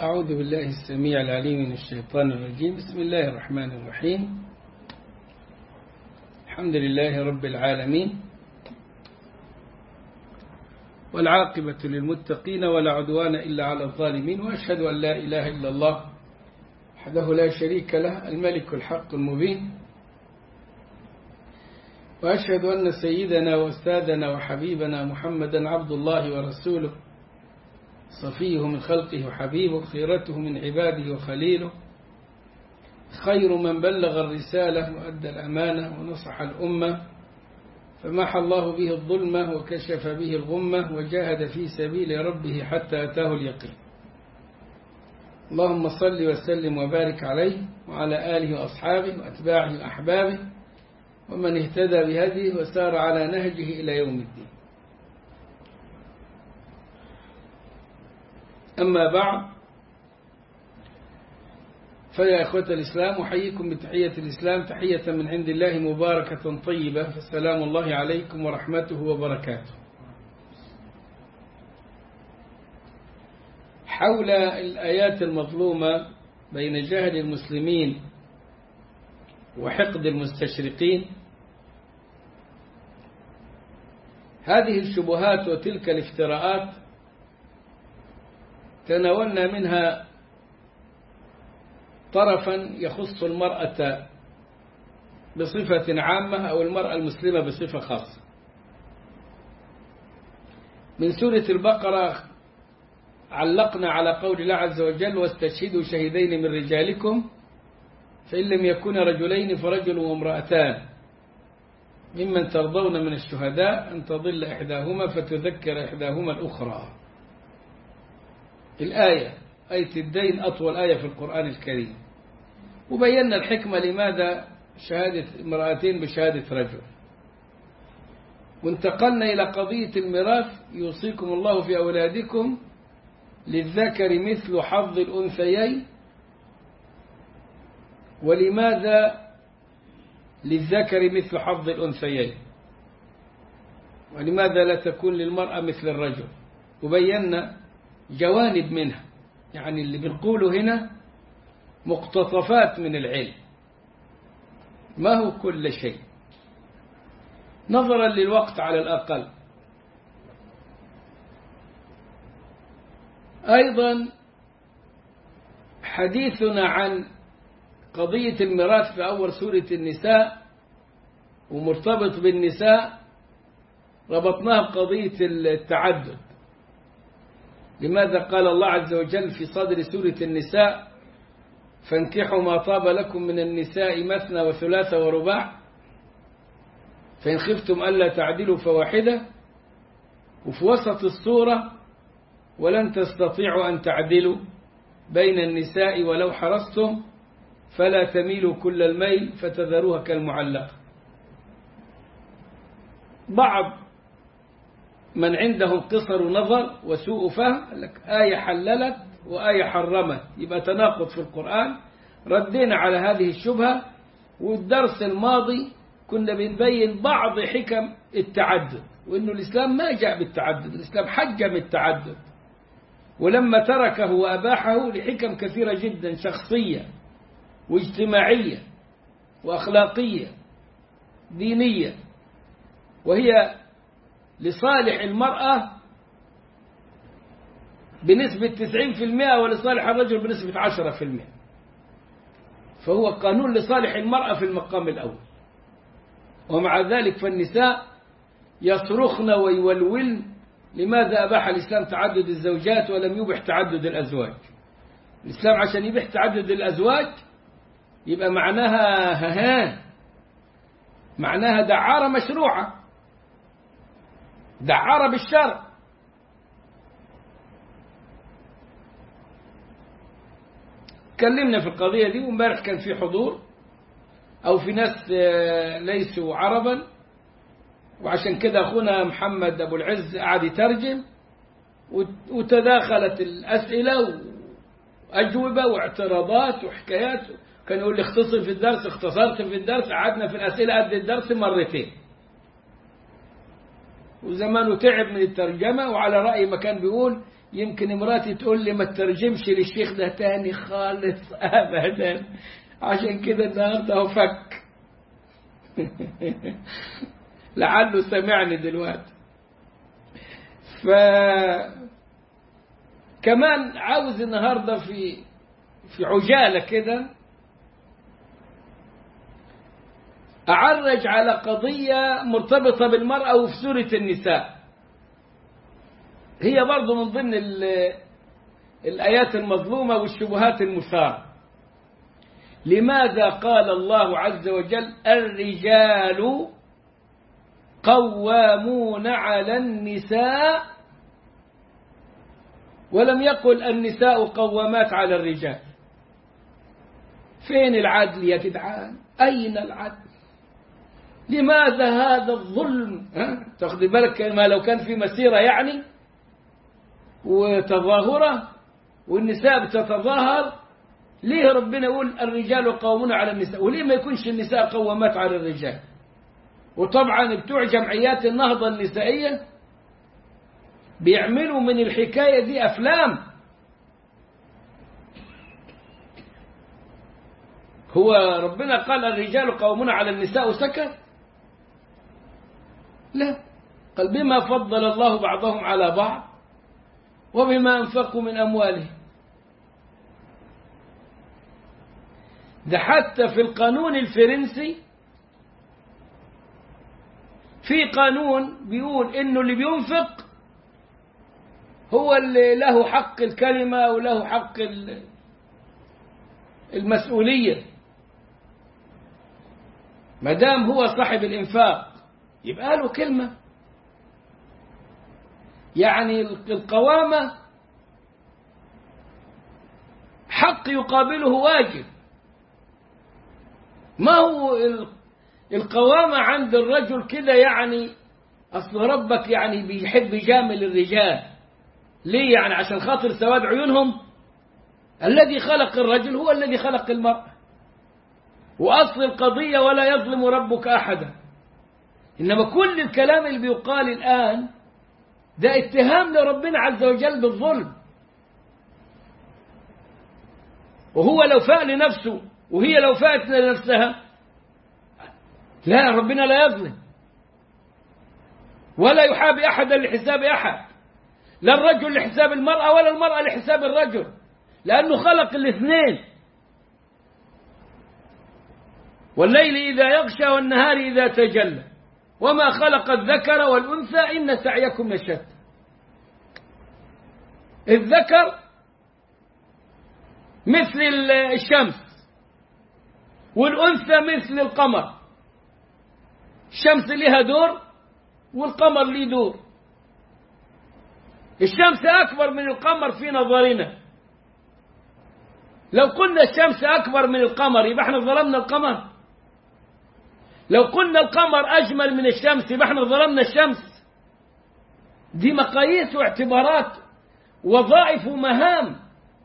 أعوذ بالله السميع العليم من الشيطان الرجيم بسم الله الرحمن الرحيم الحمد لله رب العالمين والعاقبة للمتقين ولا عدوان إلا على الظالمين وأشهد أن لا إله إلا الله وحده لا شريك له الملك الحق المبين وأشهد أن سيدنا وأستاذنا وحبيبنا محمدا عبد الله ورسوله صفيه من خلقه وحبيبه خيرته من عباده وخليله خير من بلغ الرسالة وأدى الأمانة ونصح الأمة فمحى الله به الظلمة وكشف به الغمة وجاهد في سبيل ربه حتى أتاه اليقين اللهم صل وسلم وبارك عليه وعلى آله وأصحابه وأتباعه وأحبابه ومن اهتدى بهديه وسار على نهجه إلى يوم الدين أما بعد فيا إخوة الإسلام أحييكم بتحية الإسلام تحية من عند الله مباركة طيبة فالسلام الله عليكم ورحمته وبركاته حول الآيات المظلومة بين جهل المسلمين وحقد المستشرقين هذه الشبهات وتلك الافتراءات تناولنا منها طرفا يخص المرأة بصفة عامة أو المرأة المسلمة بصفة خاصة من سورة البقرة علقنا على قول الله عز وجل واستشهدوا شهدين من رجالكم فإن لم يكن رجلين فرجل وامرأتان ممن ترضون من الشهداء أن تضل إحداهما فتذكر إحداهما الأخرى الآية آية الدين أطول آية في القرآن الكريم وبينا الحكمة لماذا شهادة امرأتين بشهادة رجل وانتقلنا إلى قضية الميراث يوصيكم الله في أولادكم للذكر مثل حظ الأنثيين ولماذا للذكر مثل حظ الأنثيين ولماذا لا تكون للمرأة مثل الرجل وبينا جوانب منها يعني اللي بنقوله هنا مقتطفات من العلم ما هو كل شيء نظرا للوقت على الأقل أيضا حديثنا عن قضية الميراث في أول سورة النساء ومرتبط بالنساء ربطناها بقضية التعدد لماذا قال الله عز وجل في صدر سورة النساء فانكحوا ما طاب لكم من النساء مثنى وثلاث ورباع فإن خفتم ألا تعدلوا فواحدة وفي وسط السورة ولن تستطيعوا أن تعدلوا بين النساء ولو حرصتم فلا تميلوا كل الميل فتذروها كالمعلقة بعض من عندهم قصر نظر وسوء فهم قال لك آية حللت وآية حرمت يبقى تناقض في القرآن ردينا على هذه الشبهة والدرس الماضي كنا بنبين بعض حكم التعدد وإنه الإسلام ما جاء بالتعدد الإسلام حجم التعدد ولما تركه وأباحه لحكم كثيرة جدا شخصية واجتماعية وأخلاقية دينية وهي لصالح المرأة بنسبة 90% ولصالح الرجل بنسبة 10% فهو قانون لصالح المرأة في المقام الأول ومع ذلك فالنساء يصرخن ويولولن لماذا أباح الإسلام تعدد الزوجات ولم يبح تعدد الأزواج الإسلام عشان يبح تعدد الأزواج يبقى معناها ها معناها دعارة مشروعة دعارة بالشرع تكلمنا في القضية دي وامبارح كان في حضور أو في ناس ليسوا عربا وعشان كده أخونا محمد أبو العز قعد يترجم وتداخلت الأسئلة وأجوبة واعتراضات وحكايات كان يقول لي اختصر في الدرس اختصرت في الدرس قعدنا في الأسئلة قد الدرس مرتين وزمانه تعب من الترجمة وعلى رأي ما كان بيقول يمكن مراتي تقول لي ما تترجمش للشيخ ده تاني خالص ابدا عشان كده النهارده هو فك لعله سمعني دلوقتي ف كمان عاوز النهارده في في عجاله كده أعرج على قضية مرتبطة بالمرأة وفي سورة النساء هي برضو من ضمن الآيات المظلومة والشبهات المثارة لماذا قال الله عز وجل الرجال قوامون على النساء ولم يقل النساء قوامات على الرجال فين العدل يا جدعان أين العدل لماذا هذا الظلم ها؟ تاخذ بالك ما لو كان في مسيرة يعني وتظاهرة والنساء بتتظاهر ليه ربنا يقول الرجال قوامون على النساء وليه ما يكونش النساء قوامات على الرجال وطبعا بتوع جمعيات النهضة النسائية بيعملوا من الحكاية دي أفلام هو ربنا قال الرجال قوامون على النساء وسكت لا قال بما فضل الله بعضهم على بعض وبما أنفقوا من أموالهم ده حتى في القانون الفرنسي في قانون بيقول انه اللي بينفق هو اللي له حق الكلمة وله حق المسؤولية ما دام هو صاحب الإنفاق يبقى له كلمة يعني القوامة حق يقابله واجب ما هو القوامة عند الرجل كده يعني أصل ربك يعني بيحب يجامل الرجال ليه يعني عشان خاطر سواد عيونهم الذي خلق الرجل هو الذي خلق المرأة وأصل القضية ولا يظلم ربك أحدا إنما كل الكلام اللي بيقال الآن ده اتهام لربنا عز وجل بالظلم وهو لو فاء لنفسه وهي لو فاءت لنفسها لا ربنا لا يظلم ولا يحابي أحدا لحساب أحد لا الرجل لحساب المرأة ولا المرأة لحساب الرجل لأنه خلق الاثنين والليل إذا يغشى والنهار إذا تجلى وما خلق الذكر والأنثى إن سعيكم لشتى الذكر مثل الشمس والأنثى مثل القمر الشمس لها دور والقمر ليه دور الشمس أكبر من القمر في نظرنا لو قلنا الشمس أكبر من القمر يبقى احنا ظلمنا القمر لو قلنا القمر أجمل من الشمس يبقى احنا ظلمنا الشمس دي مقاييس واعتبارات وظائف ومهام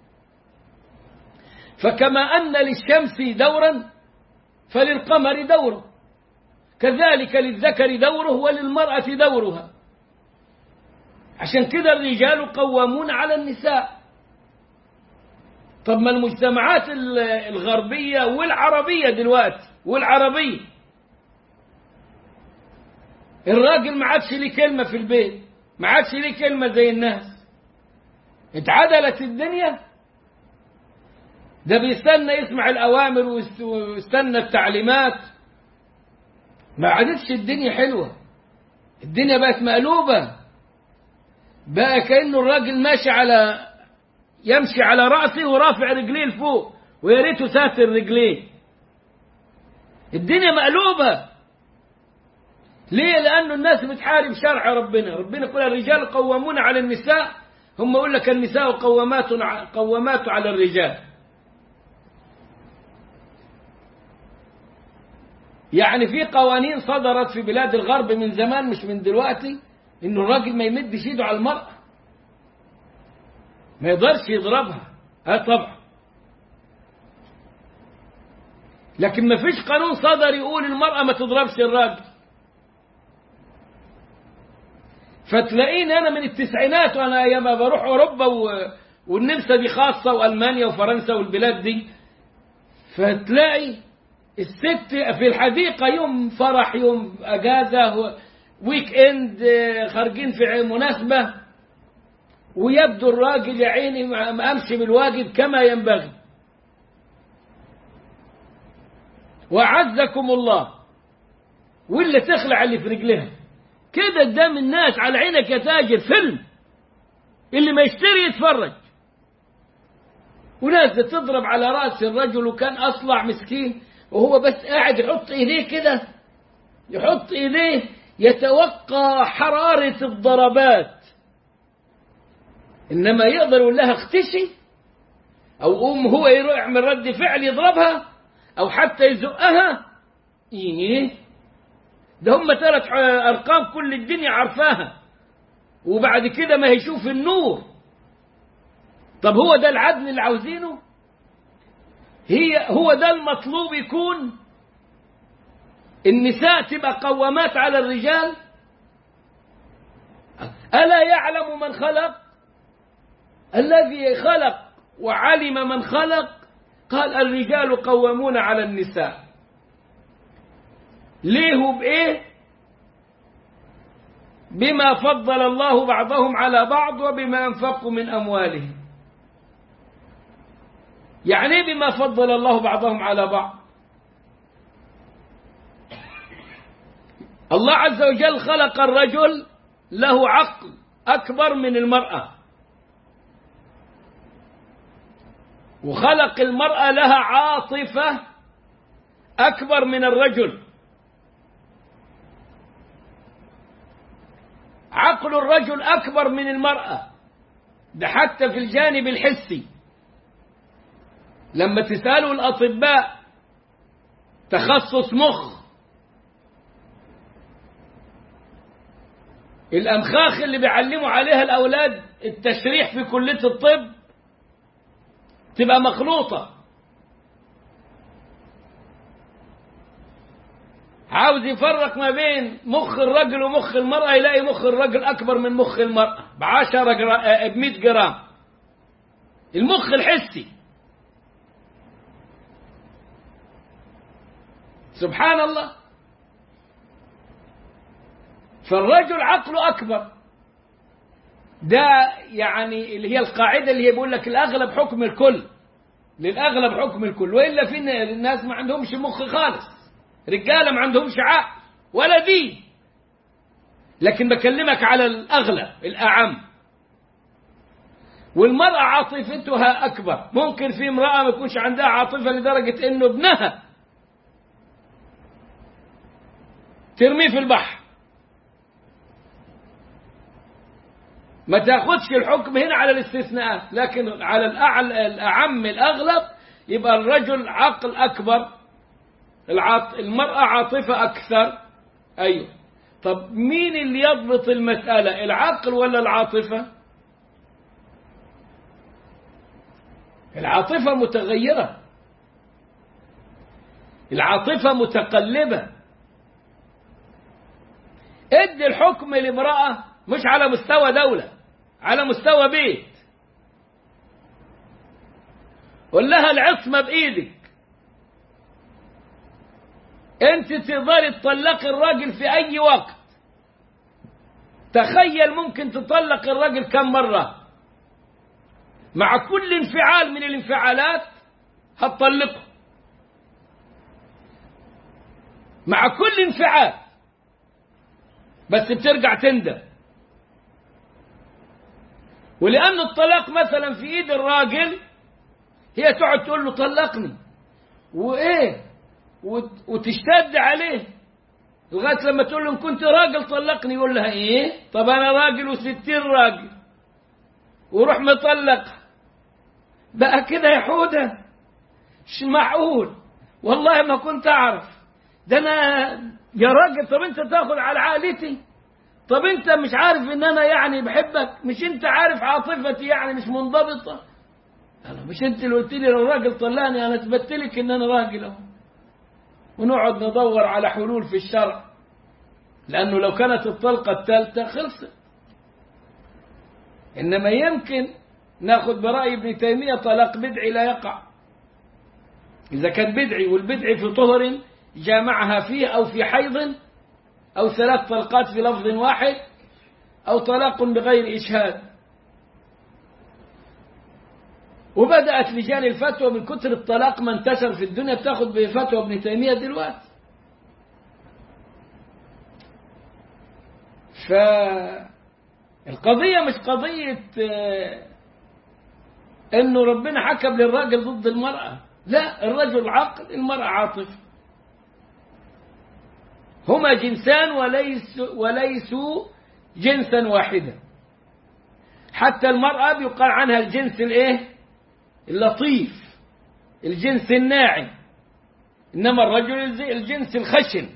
فكما أن للشمس دورا فللقمر دور كذلك للذكر دوره وللمرأة دورها عشان كده الرجال قوامون على النساء طب ما المجتمعات الغربية والعربية دلوقتي والعربية الراجل ما عادش ليه كلمة في البيت ما عادش ليه كلمة زي الناس اتعدلت الدنيا ده بيستنى يسمع الأوامر ويستنى التعليمات ما عادتش الدنيا حلوة الدنيا بقت مقلوبة بقى كأنه الراجل ماشي على يمشي على رأسه ورافع رجليه لفوق ويا ريته ساتر رجليه الدنيا مقلوبة ليه لأنه الناس بتحارب شرع ربنا ربنا يقول الرجال قوامون على النساء هم يقول لك النساء قوامات قوامات على الرجال يعني في قوانين صدرت في بلاد الغرب من زمان مش من دلوقتي انه الراجل ما يمدش ايده على المرأة ما يقدرش يضربها اه طبعا لكن ما فيش قانون صدر يقول المرأة ما تضربش الراجل فتلاقيني انا من التسعينات وانا ايام ما بروح اوروبا و... والنمسا دي خاصه والمانيا وفرنسا والبلاد دي فتلاقي الست في الحديقه يوم فرح يوم اجازه ويك اند خارجين في مناسبه ويبدو الراجل يا عيني ما امشي بالواجب كما ينبغي وعزكم الله واللي تخلع اللي في رجلها كده قدام الناس على عينك يا تاجر فيلم اللي ما يشتري يتفرج وناس تضرب على راس الرجل وكان اصلع مسكين وهو بس قاعد يحط ايديه كده يحط ايديه يتوقع حرارة الضربات انما يقدر يقول لها اختشي او قوم هو يروح يعمل رد فعل يضربها او حتى يزقها ايه ده هم ثلاث ارقام كل الدنيا عارفاها وبعد كده ما هيشوف النور طب هو ده العدل اللي عاوزينه هي هو ده المطلوب يكون النساء تبقى قوامات على الرجال ألا يعلم من خلق الذي خلق وعلم من خلق قال الرجال قوامون على النساء ليه بإيه بما فضل الله بعضهم على بعض وبما أنفقوا من أموالهم يعني بما فضل الله بعضهم على بعض الله عز وجل خلق الرجل له عقل أكبر من المرأة وخلق المرأة لها عاطفة أكبر من الرجل عقل الرجل أكبر من المرأة ده حتى في الجانب الحسي لما تسألوا الأطباء تخصص مخ الأمخاخ اللي بيعلموا عليها الأولاد التشريح في كلية الطب تبقى مخلوطة عاوز يفرق ما بين مخ الرجل ومخ المرأة يلاقي مخ الرجل أكبر من مخ المرأة بعشرة جرام بمئة جرام المخ الحسي سبحان الله فالرجل عقله أكبر ده يعني اللي هي القاعدة اللي هي بيقول لك الأغلب حكم الكل للأغلب حكم الكل وإلا في الناس ما عندهمش مخ خالص رجالة ما عندهمش عقل ولا دين لكن بكلمك على الأغلب الأعم والمرأة عاطفتها أكبر ممكن في امرأة ما يكونش عندها عاطفة لدرجة إنه ابنها ترميه في البحر ما تاخدش الحكم هنا على الاستثناءات لكن على الأعلى الأعم الأغلب يبقى الرجل عقل أكبر العاط... المرأة عاطفة أكثر أيوه طب مين اللي يضبط المسألة العقل ولا العاطفة العاطفة متغيرة العاطفة متقلبة ادي الحكم لامرأة مش على مستوى دولة على مستوى بيت قول لها العصمة بإيدك انت تقدري تطلقي الراجل في اي وقت تخيل ممكن تطلق الراجل كم مرة مع كل انفعال من الانفعالات هتطلقه مع كل انفعال بس بترجع تندم ولأن الطلاق مثلا في ايد الراجل هي تقعد تقول له طلقني وايه وتشتد عليه لغايه لما تقول له ان كنت راجل طلقني يقول لها ايه طب انا راجل وستين راجل وروح مطلق بقى كده يا حوده مش معقول والله ما كنت اعرف ده انا يا راجل طب انت تاخد على عائلتي طب انت مش عارف ان انا يعني بحبك مش انت عارف عاطفتي يعني مش منضبطه انا مش انت اللي قلت لي لو راجل طلعني انا اثبت لك ان انا راجل اهو ونقعد ندور على حلول في الشرع لأنه لو كانت الطلقة الثالثة خلصت إنما يمكن ناخذ برأي ابن تيمية طلاق بدعي لا يقع إذا كان بدعي والبدعي في طهر جامعها فيه أو في حيض أو ثلاث طلقات في لفظ واحد أو طلاق بغير إشهاد وبدأت لجان الفتوى من كتر الطلاق ما انتشر في الدنيا بتاخد بفتوى ابن تيمية دلوقتي فالقضية مش قضية انه ربنا حكم للراجل ضد المرأة لا الرجل عقل المرأة عاطفة هما جنسان وليس وليسوا جنسا واحدا حتى المرأة بيقال عنها الجنس الايه اللطيف الجنس الناعم انما الرجل الجنس الخشن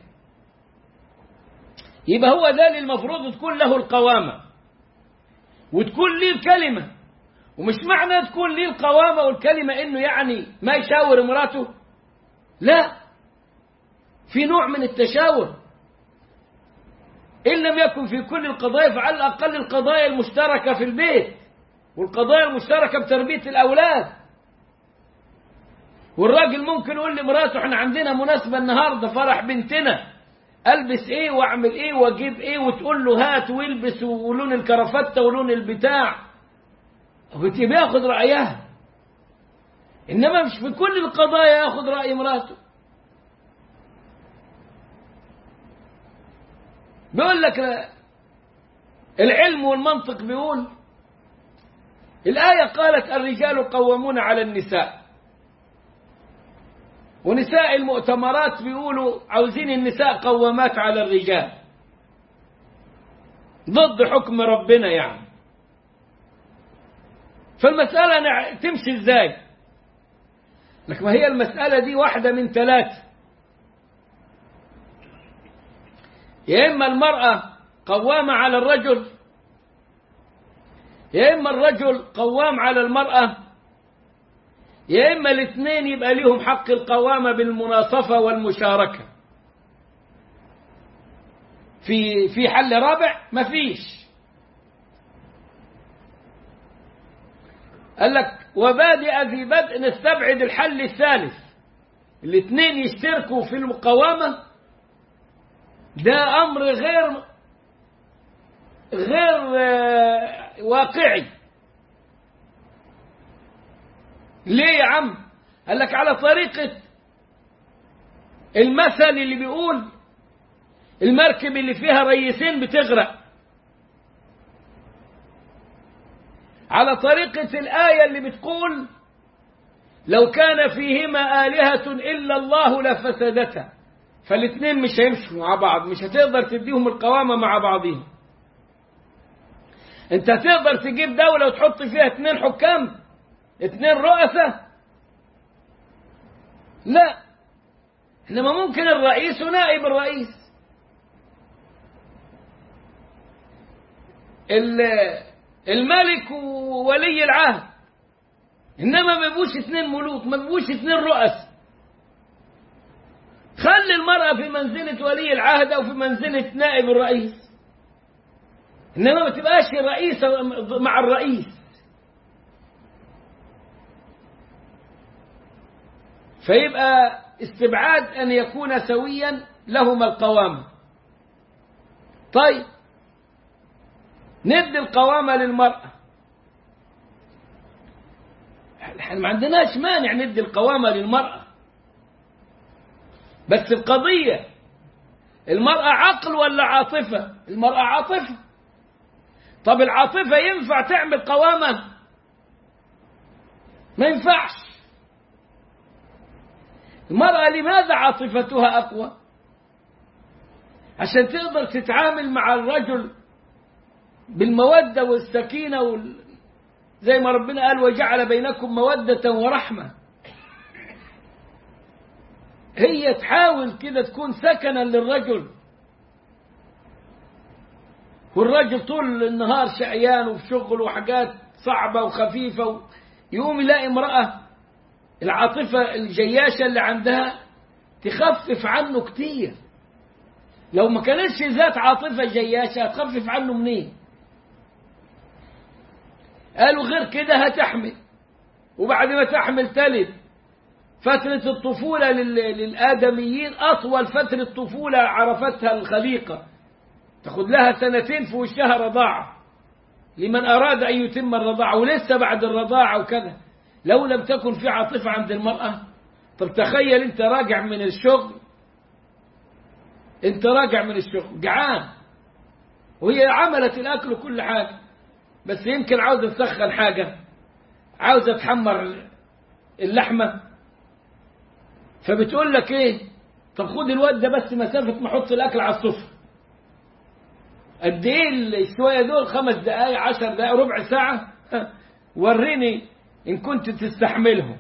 يبقى هو ده اللي المفروض تكون له القوامة وتكون ليه الكلمة ومش معنى تكون ليه القوامة والكلمة انه يعني ما يشاور مراته لا في نوع من التشاور إن لم يكن في كل القضايا فعلى الأقل القضايا المشتركة في البيت والقضايا المشتركة بتربية الأولاد والراجل ممكن يقول لمراته احنا عندنا مناسبة النهاردة فرح بنتنا البس ايه واعمل ايه واجيب ايه وتقول له هات والبس ولون الكرافتة ولون البتاع بياخد رأيها انما مش في كل القضايا ياخد رأي مراته بيقول لك العلم والمنطق بيقول الآية قالت الرجال قوامون على النساء ونساء المؤتمرات بيقولوا عاوزين النساء قوامات على الرجال ضد حكم ربنا يعني فالمسألة تمشي ازاي لك ما هي المسألة دي واحدة من ثلاثة يا إما المرأة قوامة على الرجل يا إما الرجل قوام على المرأة يا إما الاثنين يبقى لهم حق القوامة بالمناصفة والمشاركة في في حل رابع ما فيش قال لك وبادئ في بدء نستبعد الحل الثالث الاثنين يشتركوا في المقاومة ده أمر غير غير واقعي ليه يا عم قال لك على طريقة المثل اللي بيقول المركب اللي فيها ريسين بتغرق على طريقة الآية اللي بتقول لو كان فيهما آلهة إلا الله لفسدتا فالاثنين مش هيمشوا مع بعض مش هتقدر تديهم القوامة مع بعضهم انت هتقدر تجيب دولة وتحط فيها اثنين حكام اثنين رؤساء لا انما ممكن الرئيس ونائب الرئيس الملك وولي العهد انما ما بيبقوش اثنين ملوك ما بيبقوش اثنين رؤساء خلي المرأة في منزلة ولي العهد أو في منزلة نائب الرئيس إنما ما تبقاش الرئيسة مع الرئيس فيبقى استبعاد أن يكون سويا لهما القوامة طيب ندي القوامة للمرأة احنا ما عندناش مانع ندي القوامة للمرأة بس القضية المرأة عقل ولا عاطفة المرأة عاطفة طب العاطفة ينفع تعمل قوامة ما ينفعش المرأة لماذا عاطفتها أقوى عشان تقدر تتعامل مع الرجل بالمودة والسكينة وال... زي ما ربنا قال وجعل بينكم مودة ورحمة هي تحاول كده تكون سكنا للرجل والرجل طول النهار شقيان وفي شغل وحاجات صعبة وخفيفة و... يقوم يلاقي امرأة العاطفة الجياشة اللي عندها تخفف عنه كتير لو ما كانتش ذات عاطفة جياشة تخفف عنه منين قالوا غير كده هتحمل وبعد ما تحمل تلد فترة الطفولة لل- للآدميين أطول فترة طفولة عرفتها الخليقة تاخد لها سنتين في وشها رضاعة لمن أراد أن يتم الرضاعة ولسه بعد الرضاعة وكذا لو لم تكن في عاطفة عند المرأة طب تخيل أنت راجع من الشغل أنت راجع من الشغل جعان وهي عملت الأكل وكل حاجة بس يمكن عاوزة تسخن حاجة عاوزة تحمر اللحمة فبتقول لك ايه طب خد الواد ده بس مسافة ما احط الأكل على السفرة قد ايه الشوية دول خمس دقايق عشر دقايق ربع ساعة وريني إن كنت تستحملهم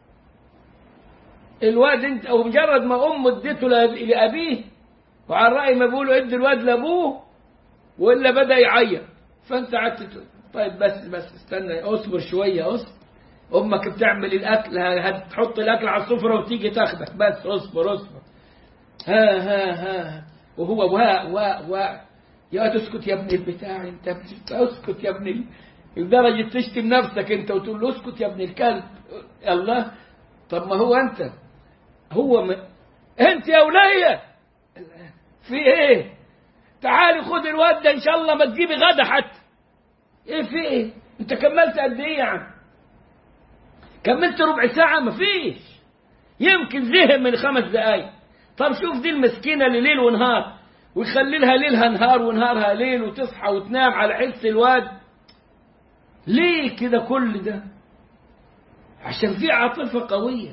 الواد انت او مجرد ما امه اديته لأب- لابيه وعلى الراي ما بيقولوا ادي الواد لابوه والا بدا يعيط فانت قعدت تقول طيب بس بس استنى اصبر شويه اصبر امك بتعمل الاكل ه- هتحط الاكل على السفره وتيجي تاخدك بس اصبر اصبر ها ها ها وهو وا وا وا يا تسكت يا ابن البتاع انت بت- اسكت يا ابن ال- لدرجه تشتم نفسك انت وتقول له اسكت يا ابن الكلب الله طب ما هو انت هو م... انت يا وليه في ايه تعالي خد الواد ده ان شاء الله ما تجيبي غدا حتى ايه في ايه انت كملت قد ايه يعني كملت ربع ساعة ما فيش يمكن زهق من خمس دقايق طب شوف دي المسكينة اللي ليل ونهار ويخلي لها ليلها نهار ونهارها ليل وتصحى وتنام على حس الواد ليه كده كل ده عشان في عاطفة قوية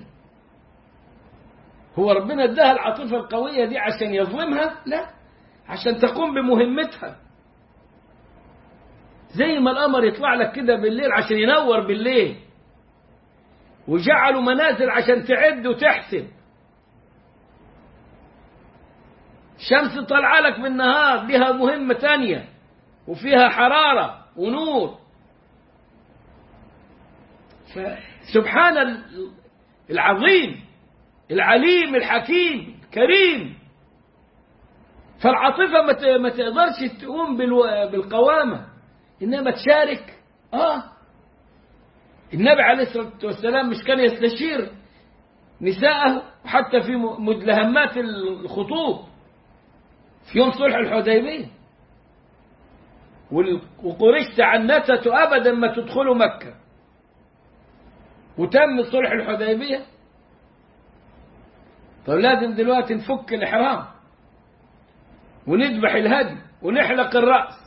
هو ربنا اداها العاطفة القوية دي عشان يظلمها لا عشان تقوم بمهمتها زي ما القمر يطلع لك كده بالليل عشان ينور بالليل وجعلوا منازل عشان تعد وتحسب شمس طالعة لك بالنهار لها مهمة تانية وفيها حرارة ونور فسبحان ال- العظيم العليم الحكيم الكريم فالعاطفة ما ت- ما تقدرش تقوم بالو- بالقوامة إنما تشارك آه النبي عليه الصلاة والسلام مش كان يستشير نساءه حتى في م- مدلهمات الخطوب في يوم صلح الحديبية وال- وقريش تعنتت أبدا ما تدخلوا مكة وتم صلح الحديبية طب لازم دلوقتي نفك الإحرام ونذبح الهدي ونحلق الرأس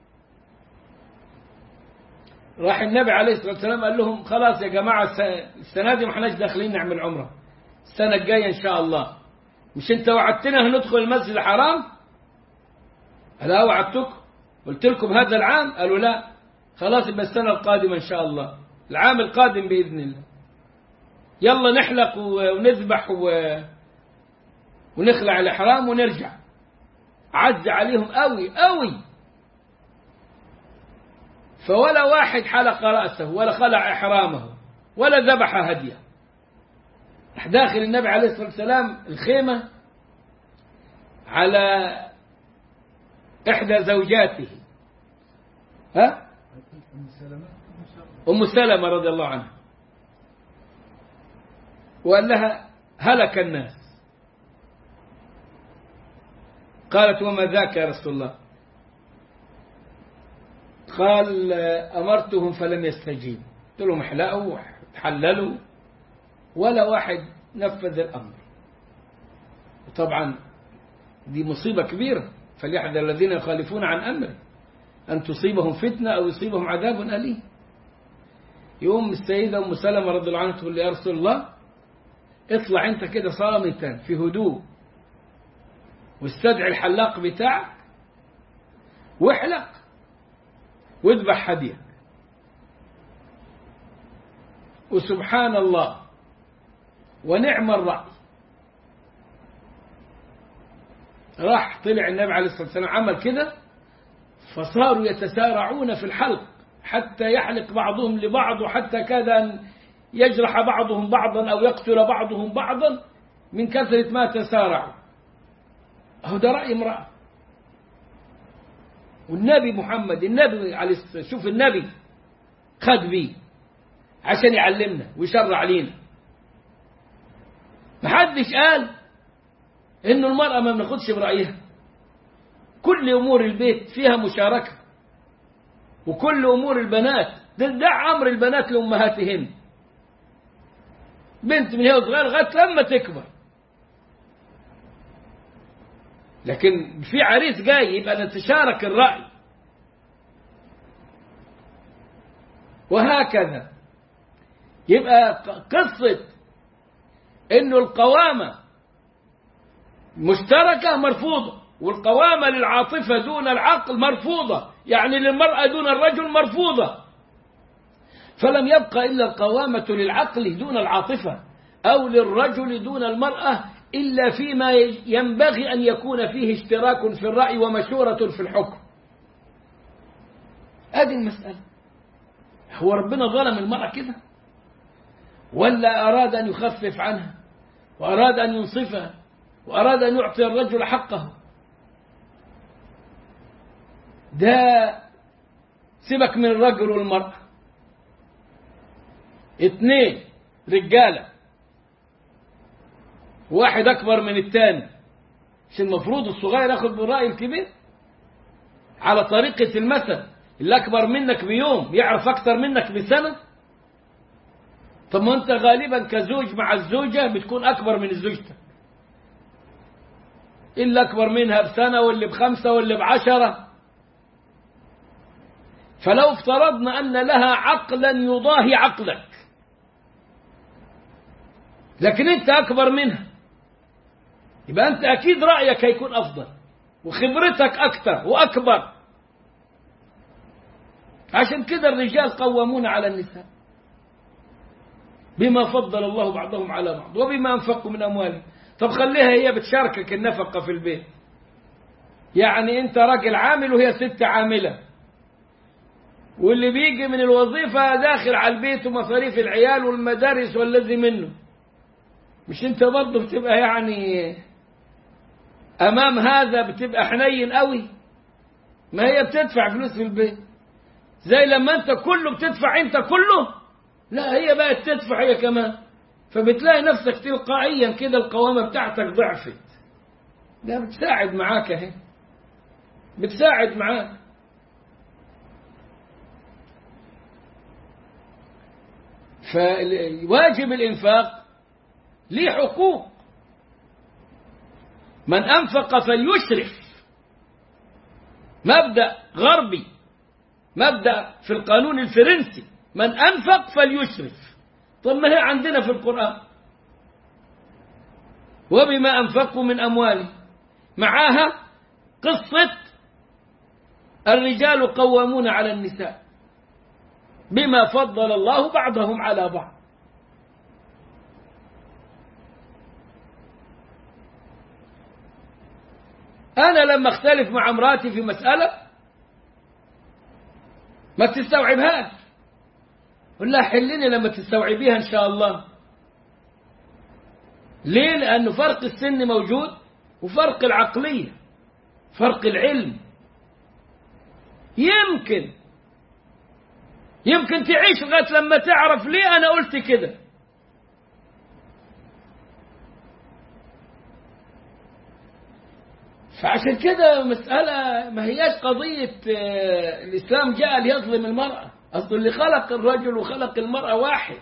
راح النبي عليه الصلاة والسلام قال لهم خلاص يا جماعة الس- السنة دي ما احناش داخلين نعمل عمرة السنة الجاية إن شاء الله مش أنت وعدتنا هندخل المسجد الحرام ألا وعدتكم قلت لكم هذا العام قالوا لا خلاص يبقى السنة القادمة إن شاء الله العام القادم بإذن الله يلا نحلق و- ونذبح و... ونخلع الإحرام ونرجع عز عليهم قوي قوي فولا واحد حلق رأسه ولا خلع إحرامه ولا ذبح هديه راح داخل النبي عليه الصلاة والسلام الخيمة على إحدى زوجاته ها أم سلمة رضي الله عنها وقال لها هلك الناس قالت وما ذاك يا رسول الله قال أمرتهم فلم يستجيبوا قلت لهم احلقوا تحللوا ولا واحد نفذ الأمر طبعا دي مصيبة كبيرة فليحذر الذين يخالفون عن أمره أن تصيبهم فتنة أو يصيبهم عذاب أليم يوم السيدة أم سلمة رضي الله عنها تقول لي يا رسول الله اطلع أنت كده صامتا في هدوء واستدعي الحلاق بتاعك واحلق واذبح هديك وسبحان الله ونعم الرأي راح طلع النبي عليه الصلاة والسلام عمل كده فصاروا يتسارعون في الحلق حتى يحلق بعضهم لبعض وحتى كاد أن يجرح بعضهم بعضا أو يقتل بعضهم بعضا من كثرة ما تسارعوا أهو ده رأي امرأة والنبي محمد النبي عليه الصلاة شوف النبي خد بيه عشان يعلمنا ويشرع لينا محدش قال انه المرأة ما بناخدش برأيها كل امور البيت فيها مشاركة وكل امور البنات ده, ده امر البنات لامهاتهن بنت من هي صغيرة لغاية لما تكبر لكن في عريس جاي يبقى نتشارك الرأي وهكذا يبقى قصة انه القوامة مشتركة مرفوضة والقوامة للعاطفة دون العقل مرفوضة يعني للمرأة دون الرجل مرفوضة فلم يبقى إلا القوامة للعقل دون العاطفة أو للرجل دون المرأة إلا فيما ينبغي أن يكون فيه اشتراك في الرأي ومشورة في الحكم هذه المسألة هو ربنا ظلم المرأة كده ولا أراد أن يخفف عنها وأراد أن ينصفها وأراد أن يعطي الرجل حقه ده سيبك من الرجل والمرأة اثنين رجالة واحد أكبر من الثاني مش المفروض الصغير ياخد بالرأي الكبير على طريقة المثل اللي أكبر منك بيوم يعرف أكتر منك بسنة طب ما أنت غالبا كزوج مع الزوجة بتكون أكبر من زوجتك اللي أكبر منها بسنة واللي بخمسة واللي بعشرة فلو افترضنا أن لها عقلا يضاهي عقلك لكن أنت أكبر منها يبقى أنت أكيد رأيك هيكون أفضل وخبرتك أكثر وأكبر عشان كده الرجال قوامون على النساء بما فضل الله بعضهم على بعض وبما أنفقوا من أموالهم طب خليها هي بتشاركك النفقة في البيت يعني أنت راجل عامل وهي ست عاملة واللي بيجي من الوظيفة داخل على البيت ومصاريف العيال والمدارس والذي منه مش انت برضه بتبقى يعني امام هذا بتبقى حنين قوي ما هي بتدفع فلوس في البيت زي لما انت كله بتدفع انت كله لا هي بقت تدفع هي كمان فبتلاقي نفسك تلقائيا كده القوامة بتاعتك ضعفت ده بتساعد معاك اهي بتساعد معاك فواجب الإنفاق ليه حقوق من أنفق فليشرف مبدأ غربي مبدأ في القانون الفرنسي من أنفق فليشرف طب ما هي عندنا في القرآن وبما أنفقوا من أموالهم معاها قصة الرجال قوامون على النساء بما فضل الله بعضهم على بعض أنا لما اختلف مع امراتي في مسألة ما تستوعبهاش قل لها حلني لما تستوعبيها إن شاء الله ليه لأنه فرق السن موجود وفرق العقلية فرق العلم يمكن يمكن تعيش لغاية لما تعرف ليه أنا قلت كده فعشان كده مسألة ما هياش قضية الإسلام جاء ليظلم المرأة أصل اللي خلق الرجل وخلق المرأة واحد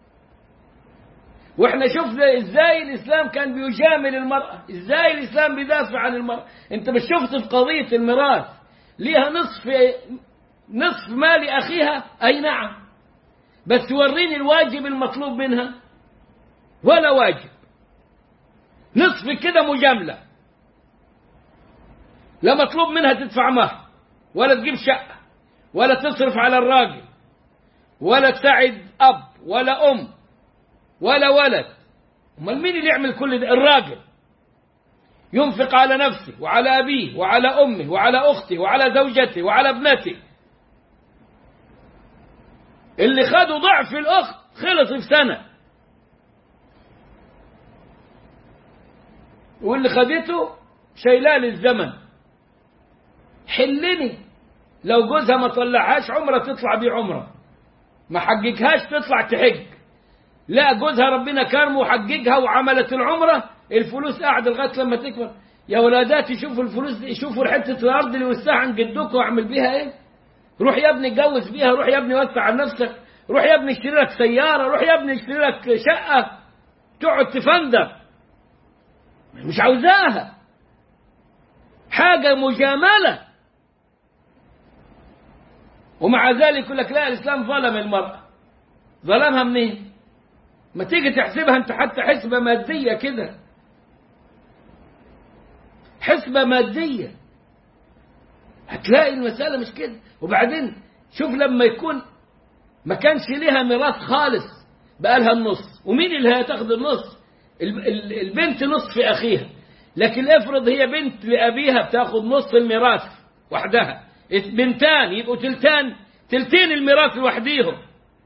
واحنا شفنا ازاي الاسلام كان بيجامل المرأة ازاي الاسلام بيدافع عن المرأة انت مش شفت في قضية الميراث ليها نصف نصف مال اخيها اي نعم بس وريني الواجب المطلوب منها ولا واجب نصف كده مجاملة لا مطلوب منها تدفع مهر ولا تجيب شقة ولا تصرف على الراجل ولا تساعد أب ولا أم ولا ولد امال مين اللي يعمل كل ده الراجل ينفق على نفسه وعلى أبيه وعلى أمه وعلى أخته وعلى زوجته وعلى ابنته اللي خدوا ضعف الأخت خلص في سنة واللي خدته شايلاه للزمن حلني لو جوزها ما طلعهاش عمره تطلع بيه عمره ما حججهاش تطلع تحج لا جوزها ربنا كرمه وحججها وعملت العمرة الفلوس قاعدة لغاية لما تكبر يا ولاداتي شوفوا الفلوس دي شوفوا حتة الأرض اللي وسعها عن جدكم واعمل بيها إيه روح يا ابني اتجوز بيها روح يا ابني وسع عن نفسك روح يا ابني اشتري لك سيارة روح يا ابني اشتري لك شقة تقعد تفندق مش عاوزاها حاجة مجاملة ومع ذلك يقول لك لا الإسلام ظلم المرأة ظلمها منين ما تيجي تحسبها انت حتى حسبة مادية كده حسبة مادية هتلاقي المسألة مش كده وبعدين شوف لما يكون ما كانش ليها ميراث خالص بقى لها النص ومين اللي هتاخد النص البنت نصف أخيها لكن افرض هي بنت لأبيها بتاخد نص الميراث وحدها بنتان يبقوا تلتان تلتين الميراث لوحديهم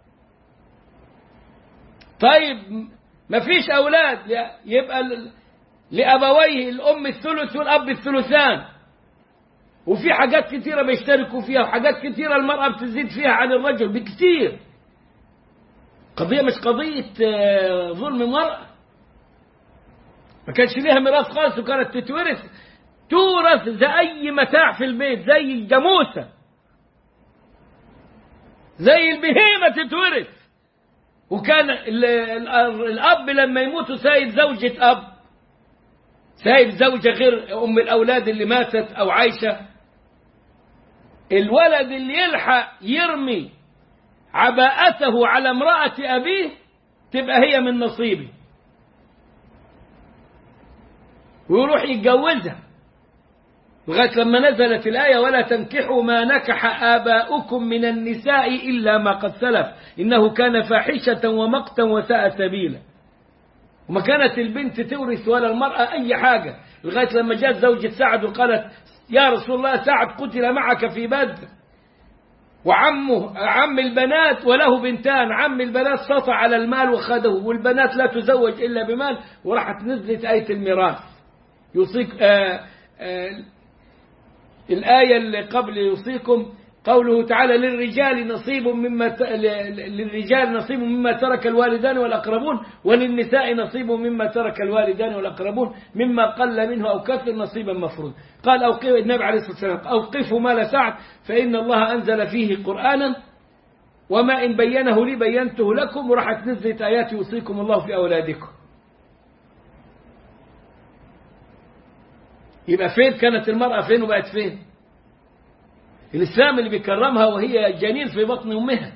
طيب ما فيش أولاد يبقى لأبويه الأم الثلث والأب الثلثان وفي حاجات كثيرة بيشتركوا فيها وحاجات كثيرة المرأة بتزيد فيها عن الرجل بكثير قضية مش قضية ظلم المرأة ما كانش ليها ميراث خالص وكانت تتورث تورث زي أي متاع في البيت زي الجاموسة زي البهيمة تتورث وكان الأب لما يموت سايب زوجة أب سايب زوجة غير أم الأولاد اللي ماتت أو عايشة الولد اللي يلحق يرمي عباءته على امرأة أبيه تبقى هي من نصيبه ويروح يتجوزها لغاية لما نزلت الآية ولا تنكحوا ما نكح آباؤكم من النساء إلا ما قد سلف إنه كان فاحشة ومقتا وساء سبيلا وما كانت البنت تورث ولا المرأة أي حاجة لغاية لما جاءت زوجة سعد وقالت يا رسول الله سعد قتل معك في بدر وعمه عم البنات وله بنتان عم البنات سطع على المال وخده والبنات لا تزوج إلا بمال وراحت نزلت آية الميراث يوصيك آآ آآ الآية اللي قبل يوصيكم قوله تعالى للرجال نصيب مما ت... للرجال نصيب مما ترك الوالدان والأقربون وللنساء نصيب مما ترك الوالدان والأقربون مما قل منه أو كثر نصيبا مفروض قال أوقف النبي عليه الصلاة والسلام أوقفوا مال سعد فإن الله أنزل فيه قرآنا وما إن بينه لي بينته لكم وراحت نزلت آيات يوصيكم الله في أولادكم يبقى فين كانت المرأة فين وبقت فين الإسلام اللي بيكرمها وهي جنين في بطن أمها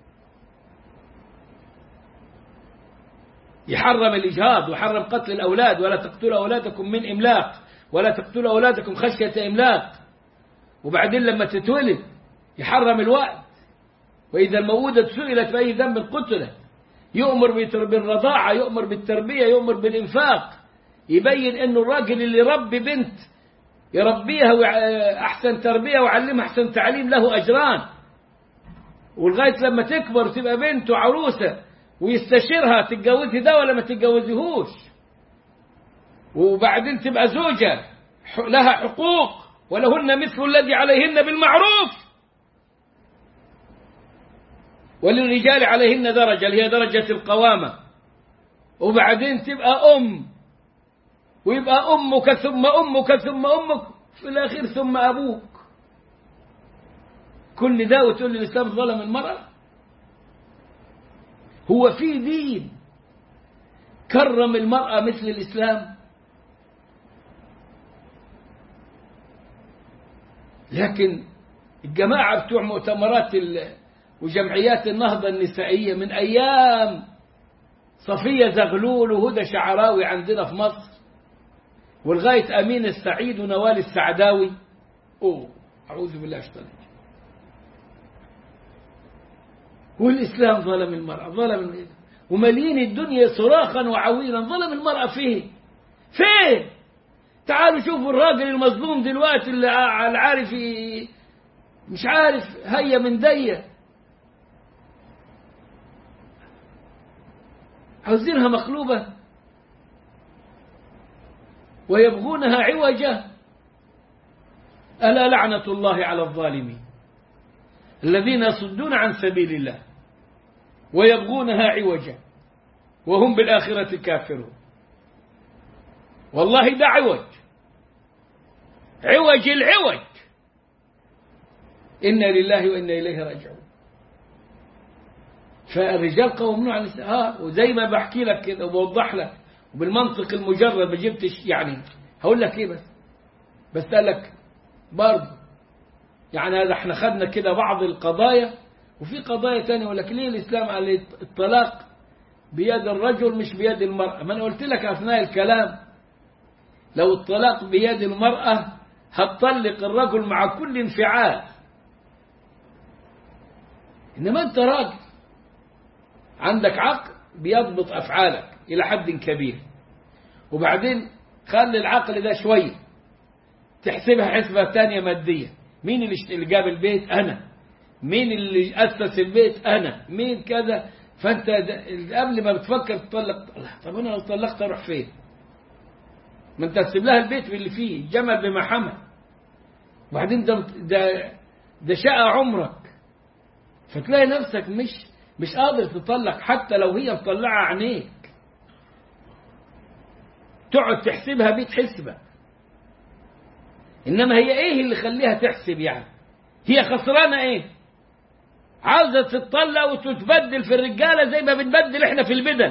يحرم الإجهاض ويحرم قتل الأولاد ولا تقتلوا أولادكم من إملاق ولا تقتلوا أولادكم خشية إملاق وبعدين لما تتولد يحرم الوقت وإذا الموودة سئلت بأي ذنب قتلت يؤمر بالرضاعة يؤمر بالتربية يؤمر بالإنفاق يبين أنه الراجل اللي ربي بنت يربيها أحسن تربية وعلمها أحسن تعليم له أجران ولغاية لما تكبر تبقى بنت وعروسة ويستشيرها تتجوزي ده ولا ما تتجوزيهوش وبعدين تبقى زوجة لها حقوق ولهن مثل الذي عليهن بالمعروف وللرجال عليهن درجة اللي هي درجة القوامة وبعدين تبقى أم ويبقى أمك ثم أمك ثم أمك في الأخير ثم أبوك كل ده وتقول لي الإسلام ظلم المرأة هو في دين كرم المرأة مثل الإسلام لكن الجماعة بتوع مؤتمرات وجمعيات النهضة النسائية من أيام صفية زغلول وهدى شعراوي عندنا في مصر ولغاية أمين السعيد ونوال السعداوي أوه أعوذ بالله اشتغل والإسلام ظلم المرأة ظلم ومليين الدنيا صراخا وعويلا ظلم المرأة فيه فين تعالوا شوفوا الراجل المظلوم دلوقتي اللي عارف مش عارف هيا من دية عاوزينها مقلوبة ويبغونها عوجا ألا لعنة الله على الظالمين الذين يصدون عن سبيل الله ويبغونها عوجا وهم بالآخرة كافرون والله ده عوج عوج العوج إنا لله وإنا إليه راجعون فالرجال قومون على النساء ها وزي ما بحكي لك كده وبوضح لك وبالمنطق المجرد ما جبتش يعني هقول لك ايه بس بسألك برضه يعني هذا احنا خدنا كده بعض القضايا وفي قضايا تانية يقول لك ليه الإسلام قال الطلاق بيد الرجل مش بيد المرأة ما أنا قلت لك أثناء الكلام لو الطلاق بيد المرأة هتطلق الرجل مع كل انفعال إنما أنت راجل عندك عقل بيضبط أفعالك إلى حد كبير وبعدين خلي العقل ده شوية تحسبها حسبة تانية مادية مين اللي جاب البيت أنا مين اللي أسس البيت أنا مين كذا فأنت قبل ما بتفكر تطلق طب أنا لو طلقت أروح فين ما أنت تسيب لها البيت باللي فيه جمل بما حمل وبعدين ده, ده, ده شقى عمرك فتلاقي نفسك مش مش قادر تطلق حتى لو هي مطلعة عينيك تقعد تحسبها بيت حسبة إنما هي إيه اللي خليها تحسب يعني هي خسرانة إيه عاوزة تتطلق وتتبدل في الرجالة زي ما بنبدل إحنا في البدل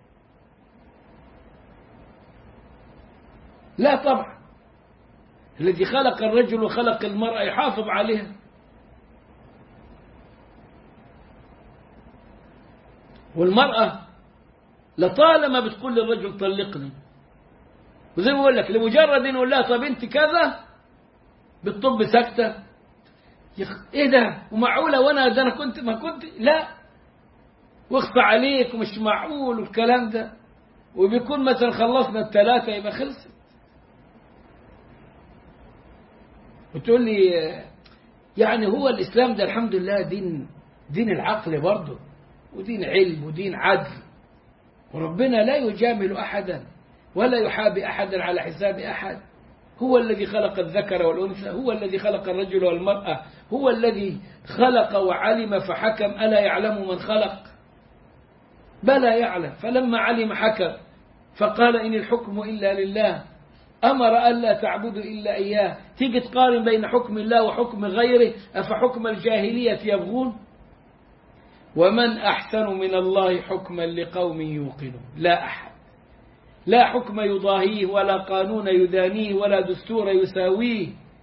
لا طبعا الذي خلق الرجل وخلق المرأة يحافظ عليها والمرأة لطالما بتقول للرجل طلقني وزي ما بقول لك لمجرد ان يقول لها طب انت كذا بالطب سكتة يخ... ايه ده ومعقولة وانا ده انا كنت ما كنت لا واخفى عليك ومش معقول والكلام ده وبيكون مثلا خلصنا الثلاثة يبقى خلصت وتقول لي يعني هو الإسلام ده الحمد لله دين دين العقل برضه ودين علم ودين عدل وربنا لا يجامل أحدا ولا يحابي أحدا على حساب أحد هو الذي خلق الذكر والأنثى هو الذي خلق الرجل والمرأة هو الذي خلق وعلم فحكم ألا يعلم من خلق بلى يعلم فلما علم حكم فقال إن الحكم إلا لله أمر ألا تعبدوا إلا إياه تيجي تقارن بين حكم الله وحكم غيره أفحكم الجاهلية يبغون ومن أحسن من الله حكما لقوم يوقنون لا أحد لا حكم يضاهيه ولا قانون يدانيه ولا دستور يساويه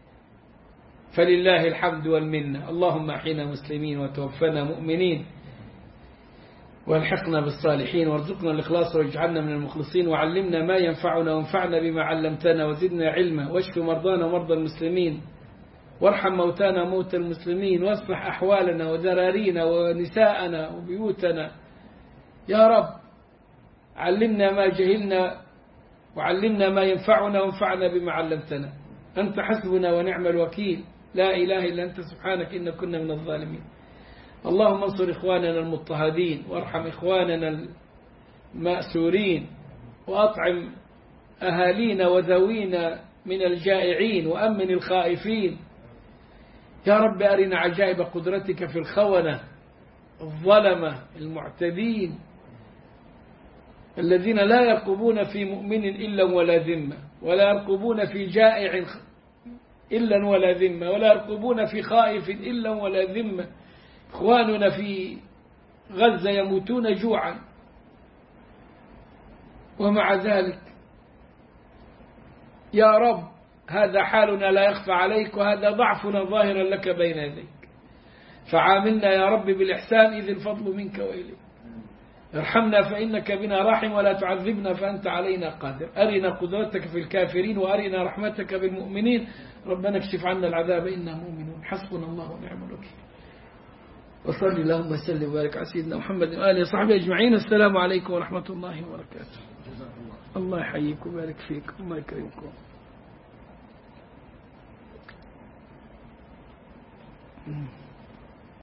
فلله الحمد والمنة اللهم أحينا مسلمين وتوفنا مؤمنين والحقنا بالصالحين وارزقنا الإخلاص واجعلنا من المخلصين وعلمنا ما ينفعنا وانفعنا بما علمتنا وزدنا علما واشف مرضانا ومرضى المسلمين وارحم موتانا موتى المسلمين واصلح أحوالنا وذرارينا ونساءنا وبيوتنا يا رب علمنا ما جهلنا وعلمنا ما ينفعنا وانفعنا بما علمتنا أنت حسبنا ونعم الوكيل لا إله إلا أنت سبحانك إن كنا من الظالمين اللهم انصر إخواننا المضطهدين وارحم إخواننا المأسورين وأطعم أهالينا وذوينا من الجائعين وأمن الخائفين يا رب أرنا عجائب قدرتك في الخونة الظلمة المعتدين الذين لا يرقبون في مؤمن إلا ولا ذمة ولا يرقبون في جائع إلا ولا ذمة ولا يرقبون في خائف إلا ولا ذمة إخواننا في غزة يموتون جوعا ومع ذلك يا رب هذا حالنا لا يخفى عليك وهذا ضعفنا ظاهرا لك بين يديك فعاملنا يا رب بالإحسان إذ الفضل منك وإليك ارحمنا فإنك بنا راحم ولا تعذبنا فأنت علينا قادر أرنا قدرتك في الكافرين وأرنا رحمتك بالمؤمنين ربنا اكشف عنا العذاب إنا مؤمنون حسبنا الله ونعم الوكيل وصلي اللهم وسلم وبارك على سيدنا محمد وآله وصحبه أجمعين السلام عليكم ورحمة الله وبركاته الله يحييك ويبارك فيك وما يكرمكم Mm.